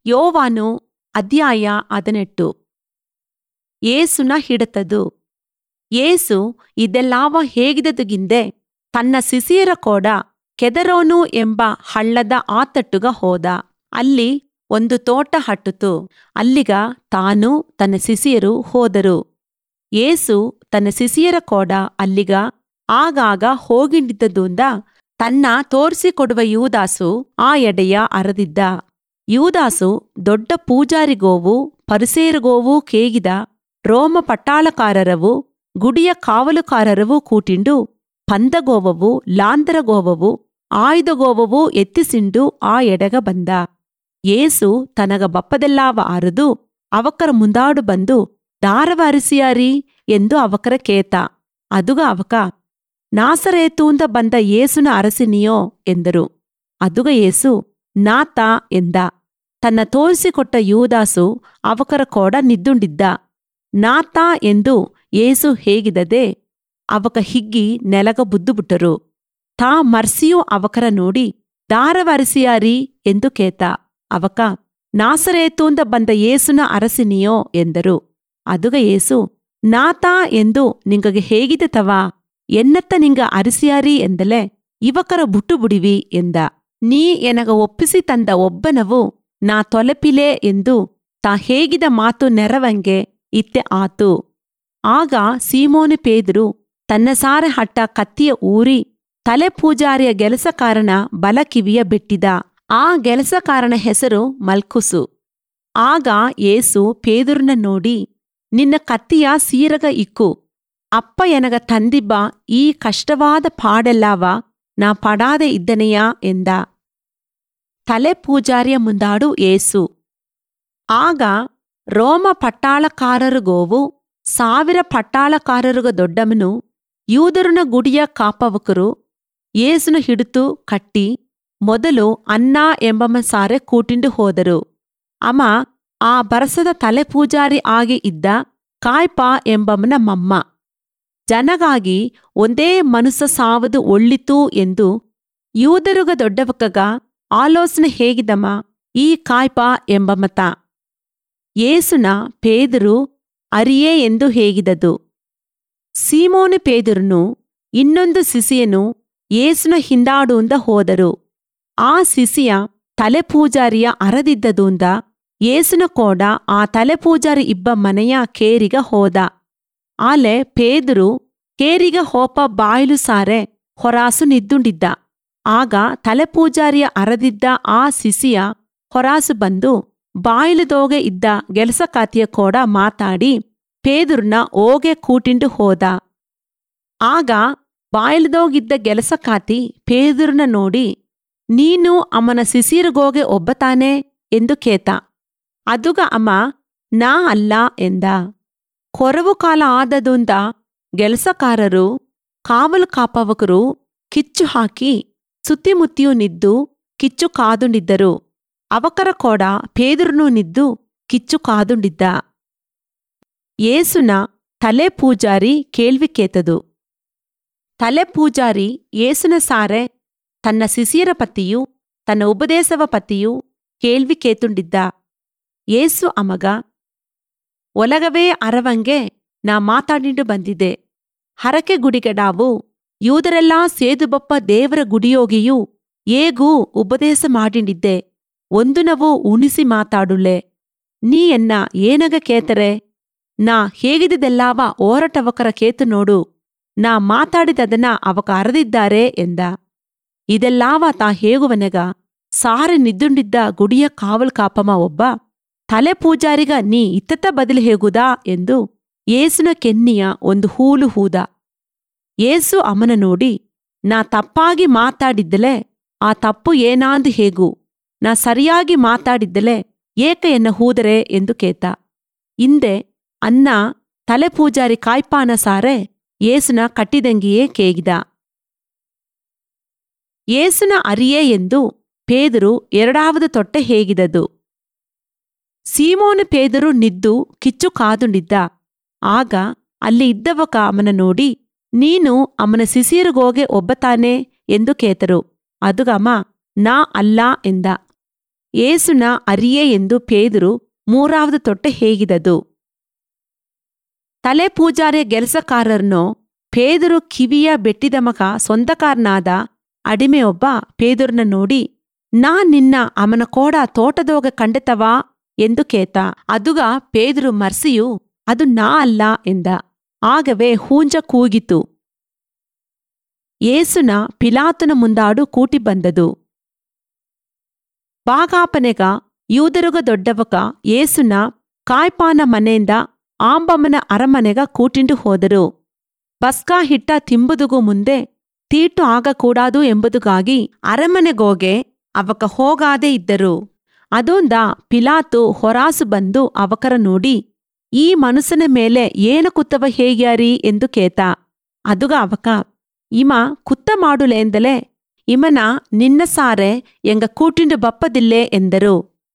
ಯೋವಾನು ಅಧ್ಯಾಯ ಹದಿನೆಟ್ಟು ಏಸುನ ಹಿಡತದು ಏಸು ಇದೆಲ್ಲಾವ ಹೇಗಿದದುಗಿಂದೆ ತನ್ನ ಸಿಸಿಯರ ಕೋಡ ಕೆದರೋನು ಎಂಬ ಹಳ್ಳದ ಆತಟ್ಟುಗ ಹೋದ ಅಲ್ಲಿ ಒಂದು ತೋಟ ಹಟ್ಟುತು ಅಲ್ಲಿಗ ತಾನು ತನ್ನ ಸಿಸಿಯರು ಹೋದರು ಏಸು ತನ್ನ ಸಿಸಿಯರ ಕೋಡ ಅಲ್ಲಿಗ ಆಗಾಗ ಹೋಗಿಂಡಿದ್ದುದರಿಂದ ತನ್ನ ತೋರಿಸಿಕೊಡುವ ಯೂದಾಸು ಆ ಎಡೆಯ ಅರದಿದ್ದ ಯೂದಾಸು ದೊಡ್ಡ ಪೂಜಾರಿಗೋವು ಪರಿಸೇರಿಗೋವೂ ಕೇಗಿದ ರೋಮ ಪಟ್ಟಾಳಕಾರರವು ಗುಡಿಯ ಕಾವಲುಕಾರರವು ಕೂಟಿಂಡು ಪಂದಗೋವವು ಲಾಂದರಗೋವವು ಆಯುಧಗೋವವು ಎತ್ತಿಸಿಂಡು ಆ ಎಡೆಗ ಬಂದ ಏಸು ತನಗ ಬಪ್ಪದೆಲ್ಲಾವ ಅರದು ಅವಕರ ಮುಂದಾಡು ಬಂದು ದಾರವ ಅರಿಸಿಯಾರಿ ಎಂದು ಅವಕರ ಕೇತ ಅದುಗ ಅವಕ ನಾಸರೇತೂಂದ ಬಂದ ಏಸುನ ಅರಸಿನಿಯೋ ಎಂದರು ಅದುಗ ಏಸು ನಾತ ಎಂದ ತನ್ನ ತೋರಿಸಿಕೊಟ್ಟ ಯೂದಾಸು ಅವಕರ ಕೋಡ ನಿದ್ದುಂಡಿದ್ದ ನಾತ ಎಂದು ಏಸು ಹೇಗಿದದೆ ಅವಕ ಹಿಗ್ಗಿ ನೆಲಗ ಬುದ್ದುಬಿಟ್ಟರು ತಾ ಮರ್ಸಿಯೂ ಅವಕರ ನೋಡಿ ದಾರವರಿಸಿಯಾರಿ ಎಂದು ಕೇತ ಅವಕ ನಾಸರೇತೂಂದ ಬಂದ ಏಸುನ ಅರಸಿನಿಯೋ ಎಂದರು ಅದುಗ ಏಸು ನಾತಾ ಎಂದು ನಿಂಗಗೆ ಹೇಗಿದೆ ತವಾ ಎನ್ನತ್ತ ನಿಂಗ ಅರಿಸಿಯಾರಿ ಎಂದಲೆ ಇವಕರ ಬುಟ್ಟು ಬುಡಿವಿ ಎಂದ ನೀ ಎನಗ ಒಪ್ಪಿಸಿ ತಂದ ಒಬ್ಬನವು ನಾ ತೊಲಪಿಲೆ ಎಂದು ತಾ ಹೇಗಿದ ಮಾತು ನೆರವಂಗೆ ಇತ್ತೆ ಆತು ಆಗ ಸೀಮೋನು ಪೇದರು ತನ್ನ ಸಾರೆ ಹಟ್ಟ ಕತ್ತಿಯ ಊರಿ ತಲೆ ಪೂಜಾರಿಯ ಗೆಲಸಕಾರನ ಬಲಕಿವಿಯ ಬೆಟ್ಟಿದ ಆ ಗೆಲಸಕಾರನ ಹೆಸರು ಮಲ್ಕುಸು ಆಗ ಏಸು ಪೇದುರ್ನ ನೋಡಿ ನಿನ್ನ ಕತ್ತಿಯ ಸೀರಗ ಇಕ್ಕು ಅಪ್ಪ ಎನಗ ತಂದಿಬ್ಬ ಈ ಕಷ್ಟವಾದ ಪಾಡೆಲ್ಲಾವ ನಾ ಪಡಾದೆ ಇದ್ದನೆಯಾ ಎಂದ ತಲೆ ಪೂಜಾರಿಯ ಮುಂದಾಡು ಏಸು ಆಗ ರೋಮ ಪಟ್ಟಾಳಕಾರರುಗೋವು ಸಾವಿರ ಪಟ್ಟಾಳಕಾರರುಗ ದೊಡ್ಡಮನು ಯೂದರುನ ಗುಡಿಯ ಕಾಪವಕರು ಏಸುನ ಹಿಡಿತು ಕಟ್ಟಿ ಮೊದಲು ಅನ್ನ ಎಂಬಮ ಸಾರೆ ಕೂಟಿಂಡು ಹೋದರು ಅಮ ಆ ಬರಸದ ತಲೆ ಪೂಜಾರಿ ಆಗಿ ಇದ್ದ ಕಾಯ್ಪ ಎಂಬಮನ ಮಮ್ಮ ಜನಗಾಗಿ ಒಂದೇ ಮನುಸ ಸಾವದು ಒಳ್ಳಿತು ಎಂದು ಯೂದರುಗ ದೊಡ್ಡವಕಗ ಆಲೋಚನೆ ಹೇಗಿದಮ ಈ ಕಾಯ್ಪ ಎಂಬಮತ ಏಸುನ ಪೇದರು ಅರಿಯೇ ಎಂದು ಹೇಗಿದದು ಸೀಮೋನು ಪೇದರುನು ಇನ್ನೊಂದು ಸಿಸಿಯನು ಏಸುನ ಹಿಂದಾಡುಂದ ಹೋದರು ಆ ಸಿಸಿಯ ತಲೆಪೂಜಾರಿಯ ಅರದಿದ್ದದೂಂದ ಏಸುನ ಕೋಡ ಆ ತಲೆಪೂಜಾರಿ ಇಬ್ಬ ಮನೆಯ ಕೇರಿಗ ಹೋದ ಆಲೆ ಪೇದರು ಕೇರಿಗ ಹೋಪ ಬಾಯಿಲು ಸಾರೆ ಹೊರಾಸು ನಿದ್ದುಂಡಿದ್ದ ಆಗ ತಲೆಪೂಜಾರಿಯ ಅರದಿದ್ದ ಆ ಸಿಸಿಯ ಹೊರಾಸು ಬಂದು ಬಾಯಿಲುದೋಗೆ ಇದ್ದ ಗೆಲಸಕಾತಿಯ ಕೋಡ ಮಾತಾಡಿ ಪೇದುರ್ನ ಓಗೆ ಕೂಟಿಂಡು ಹೋದ ಆಗ ಬಾಯಿಲ್ದೋಗಿದ್ದ ಗೆಲಸಕಾತಿ ಪೇದುರ್ನ ನೋಡಿ ನೀನು ಅಮ್ಮನ ಸಿಸಿರುಗೋಗೆ ಒಬ್ಬತಾನೆ ಎಂದು ಕೇತ ಅದುಗ ಅಮ್ಮ ನಾ ಅಲ್ಲ ಎಂದ ಕೊರವು ಕಾಲ ಆದದುಂದ ಗೆಲಸಕಾರರು ಕಾವಲು ಕಾಪವಕರು ಕಿಚ್ಚು ಹಾಕಿ ಸುತ್ತಿಮುತ್ತಿಯೂ ನಿದ್ದು ಕಿಚ್ಚು ಕಾದುಂಡಿದ್ದರು ಅವಕರ ಕೋಡ ಪೇದುರ್ನೂ ನಿದ್ದು ಕಿಚ್ಚು ಕಾದುಂಡಿದ್ದ ಏಸುನ ತಲೆ ಪೂಜಾರಿ ಕೇಳ್ವಿ ಕೇತದು ತಲೆ ಪೂಜಾರಿ ಏಸುನ ಸಾರೆ ತನ್ನ ಸಿಸಿಯರ ಪತಿಯು ತನ್ನ ಉಪದೇಶವ ಪತಿಯು ಕೇಳ್ವಿ ಕೇತುಂಡಿದ್ದ ಏಸು ಅಮಗ ಒಲಗವೇ ಅರವಂಗೆ ನಾ ಮಾತಾಡಿಂಡು ಬಂದಿದೆ ಹರಕೆ ಗುಡಿಗಡಾವು ಯೂದರೆಲ್ಲಾ ಸೇದುಬಪ್ಪ ದೇವರ ಗುಡಿಯೋಗಿಯೂ ಏಗೂ ಉಪದೇಶ ಮಾಡಿಂಡಿದ್ದೆ ಒಂದು ನವು ಉಣಿಸಿ ಮಾತಾಡುಲೆ ನೀ ಎನ್ನ ಏನಗ ಕೇತರೆ ನಾ ಹೇಗಿದ್ದೆಲ್ಲಾವ ಓರಟವಕರ ಕೇತು ನೋಡು ನಾ ಮಾತಾಡಿದದನ ಅವಕ ಅರದಿದ್ದಾರೆ ಎಂದ ಇದೆಲ್ಲಾವ ತಾ ಹೇಗುವನೆಗ ಸಾರೆ ನಿದ್ದುಂಡಿದ್ದ ಗುಡಿಯ ಕಾವಲ್ ಕಾಪಮ ಒಬ್ಬ ತಲೆ ಪೂಜಾರಿಗ ನೀ ಇತ್ತತ್ತ ಬದಲು ಹೇಗುದಾ ಎಂದು ಏಸುನ ಕೆನ್ನಿಯ ಒಂದು ಹೂಲು ಹೂದ ಏಸು ಅಮನ ನೋಡಿ ನಾ ತಪ್ಪಾಗಿ ಮಾತಾಡಿದ್ದಲೆ ಆ ತಪ್ಪು ಏನಾಂದು ಹೇಗೂ ನಾ ಸರಿಯಾಗಿ ಮಾತಾಡಿದ್ದಲೆ ಏಕ ಎನ್ನ ಹೂದರೆ ಎಂದು ಕೇತ ಹಿಂದೆ ಅನ್ನ ತಲೆ ಪೂಜಾರಿ ಕಾಯ್ಪಾನ ಸಾರೆ ಏಸುನ ಕಟ್ಟಿದಂಗಿಯೇ ಕೇಗಿದ ಏಸುನ ಅರಿಯೇ ಎಂದು ಪೇದರು ಎರಡಾவது ತೊಟ್ಟೆ ಹೇಗಿದದು ಸೀಮೋನು ಪೇದರು ನಿದ್ದು ಕಿಚ್ಚು ಕಾದುಂಡಿದ್ದ ಆಗ ಅಲ್ಲಿ ಇದ್ದವಕ ಅವನ ನೋಡಿ ನೀನು ಅವನ ಸಿಸಿರುಗೋಗೆ ಒಬ್ಬತಾನೆ ಎಂದು ಕೇತರು ಅದುಗಮ ನಾ ಅಲ್ಲ ಎಂದ ಏಸುನ ಅರಿಯೇ ಎಂದು ಪೇದರು ಮೂರಾவது ತೊಟ್ಟೆ ಹೇಗಿದದು ತಲೆ ಪೂಜಾರಿಯ ಗೆಲಸಕಾರರನ್ನು ಪೇದರು ಕಿವಿಯ ಬೆಟ್ಟಿದ ಮಗ ಸ್ವಂತಕಾರನಾದ ಅಡಿಮೆಯೊಬ್ಬ ಪೇದುರನ್ನ ನೋಡಿ ನಾ ನಿನ್ನ ಅವನ ಕೋಡ ತೋಟದೋಗ ಕಂಡೆತವಾ ಎಂದು ಕೇತ ಅದುಗ ಪೇದರು ಮರ್ಸಿಯು ಅದು ನಾ ಅಲ್ಲ ಎಂದ ಆಗವೇ ಹೂಂಜ ಕೂಗಿತು ಏಸುನ ಪಿಲಾತನ ಮುಂದಾಡು ಕೂಟಿ ಬಂದದು ಬಾಗಾಪನೆಗ ಯೂದರುಗ ದೊಡ್ಡವಕ ಏಸುನ ಕಾಯ್ಪಾನ ಮನೆಯಿಂದ ಆಂಬಮ್ಮನ ಅರಮನೆಗ ಕೂಟಿಂಡು ಹೋದರು ಬಸ್ಕಾ ಹಿಟ್ಟ ತಿಂಬುದುಗೂ ಮುಂದೆ ತೀಟು ಆಗಕೂಡಾದು ಎಂಬುದುಗಾಗಿ ಅರಮನೆಗೋಗೆ ಅವಕ ಹೋಗಾದೆ ಇದ್ದರು ಅದೊಂದ ಪಿಲಾತು ಹೊರಾಸು ಬಂದು ಅವಕರ ನೋಡಿ ಈ ಮನುಷ್ಯನ ಮೇಲೆ ಏನು ಕುತ್ತವ ಹೇಗ್ಯಾರಿ ಎಂದು ಕೇತ ಅದುಗ ಅವಕ ಇಮ ಕುತ್ತ ಮಾಡುಲೆಂದಲೇ ಇಮನ ನಿನ್ನ ಸಾರೆ ಎಂಗ ಕೂಟಿಂಡು ಬಪ್ಪದಿಲ್ಲೇ ಎಂದರು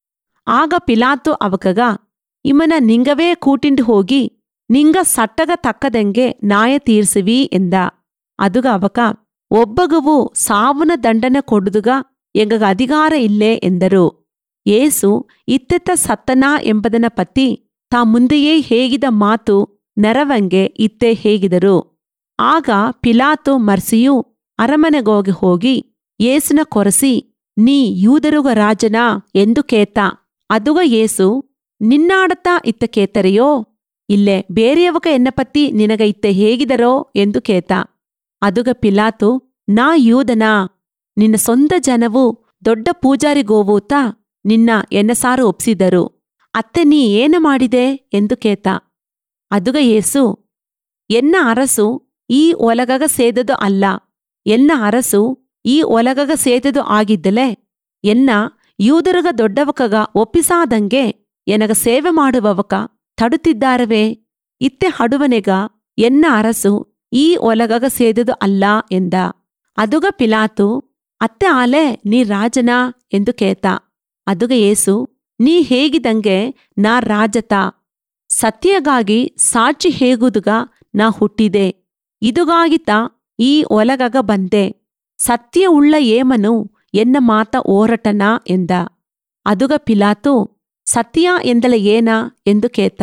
ಆಗ ಪಿಲಾತು ಅವಕಗ ಇಮನ ನಿಂಗವೇ ಕೂಟಿಂಡು ಹೋಗಿ ನಿಂಗ ಸಟ್ಟಗ ತಕ್ಕದಂಗೆ ನ್ಯಾಯ ತೀರ್ಸುವಿ ಎಂದ ಅದುಗ ಅವಕ ಒಬ್ಬಗುವು ಸಾವುನ ದಂಡನೆ ಕೊಡುದುಗ ಎಂಗಗ ಅಧಿಕಾರ ಇಲ್ಲೇ ಎಂದರು ಏಸು ಇತ್ತೆತ್ತ ಸತ್ತನಾ ಎಂಬುದನ ಪತಿ ತಾ ಮುಂದೆಯೇ ಹೇಗಿದ ಮಾತು ನೆರವಂಗೆ ಇತ್ತೆ ಹೇಗಿದರು ಆಗ ಪಿಲಾತು ಮರ್ಸಿಯು ಅರಮನೆಗೋಗಿ ಹೋಗಿ ಏಸುನ ಕೊರಸಿ ನೀ ಯೂದರುಗ ರಾಜನಾ ಎಂದು ಕೇತ ಅದುಗ ಏಸು ನಿನ್ನಾಡತ ಇತ್ತ ಕೇತರೆಯೋ ಇಲ್ಲೇ ಬೇರೆಯವಕ ಎನ್ನ ಪತ್ತಿ ನಿನಗ ಇತ್ತೆ ಹೇಗಿದರೋ ಎಂದು ಕೇತ ಅದುಗ ಪಿಲಾತು ನಾ ಯೂದನಾ ನಿನ್ನ ಸ್ವಂತ ಜನವು ದೊಡ್ಡ ಪೂಜಾರಿಗೋವೂತ ನಿನ್ನ ಎನ್ನಸಾರು ಒಪ್ಸಿದರು ಅತ್ತೆ ನೀ ಏನು ಮಾಡಿದೆ ಎಂದು ಕೇತ ಅದುಗ ಏಸು ಎನ್ನ ಅರಸು ಈ ಒಲಗಗ ಸೇದದು ಅಲ್ಲ ಎನ್ನ ಅರಸು ಈ ಒಲಗಗ ಸೇದದು ಆಗಿದ್ದಲೆ ಎನ್ನ ಯೂದರುಗ ದೊಡ್ಡವಕಗ ಒಪ್ಪಿಸಾದಂಗೆ ಎನಗ ಸೇವೆ ಮಾಡುವವಕ ತಡುತ್ತಿದ್ದಾರವೇ ಇತ್ತೆ ಹಡುವನೆಗ ಎನ್ನ ಅರಸು ಈ ಒಲಗಗ ಸೇದದು ಅಲ್ಲ ಎಂದ ಅದುಗ ಪಿಲಾತು ಅತ್ತೆ ಆಲೆ ನೀ ರಾಜನಾ ಎಂದು ಕೇತ ಅದುಗ ಏಸು ನೀ ಹೇಗಿದಂಗೆ ನಾ ರಾಜತ ಸತ್ಯಗಾಗಿ ಸಾಕ್ಷಿ ಹೇಗುದುಗ ನಾ ಹುಟ್ಟಿದೆ ಇದುಗಾಗಿತ ಈ ಒಲಗಗ ಬಂದೆ ಸತ್ಯ ಉಳ್ಳ ಏಮನು ಎನ್ನ ಮಾತ ಓರಟನ ಎಂದ ಅದುಗ ಪಿಲಾತು ಸತ್ಯ ಎಂದಲ ಏನ ಎಂದು ಕೇತ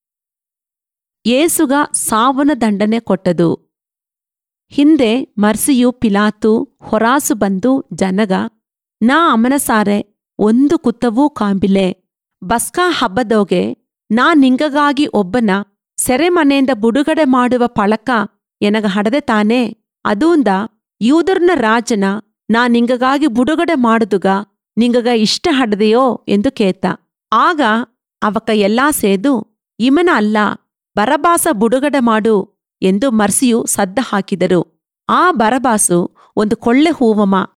ಏಸುಗ ಸಾವನ ದಂಡನೆ ಕೊಟ್ಟದು ಹಿಂದೆ ಮರ್ಸಿಯು ಪಿಲಾತು ಹೊರಾಸು ಬಂದು ಜನಗ ನಾ ಅಮನಸಾರೆ ಒಂದು ಕುತ್ತವೂ ಕಾಂಬಿಲೆ ಬಸ್ಕಾ ಹಬ್ಬದೋಗೆ ನಾ ನಿಂಗಗಾಗಿ ಒಬ್ಬನ ಸೆರೆಮನೆಯಿಂದ ಬುಡುಗಡೆ ಮಾಡುವ ಪಳಕ ಎನಗ ಹಡದೆ ತಾನೇ ಅದೂಂದ ಯೂದರ್ನ ರಾಜನ ನಾ ನಿಂಗಗಾಗಿ ಬುಡುಗಡೆ ಮಾಡುದುಗ ನಿಂಗಗ ಇಷ್ಟ ಹಡದೆಯೋ ಎಂದು ಕೇತ ಆಗ ಅವಕ ಎಲ್ಲಾ ಸೇದು ಇಮನ ಅಲ್ಲ ಬರಬಾಸ ಬುಡುಗಡೆ ಮಾಡು ಎಂದು ಮರ್ಸಿಯು ಸದ್ದ ಹಾಕಿದರು ಆ ಬರಬಾಸು ಒಂದು ಕೊಳ್ಳೆ ಹೂವಮ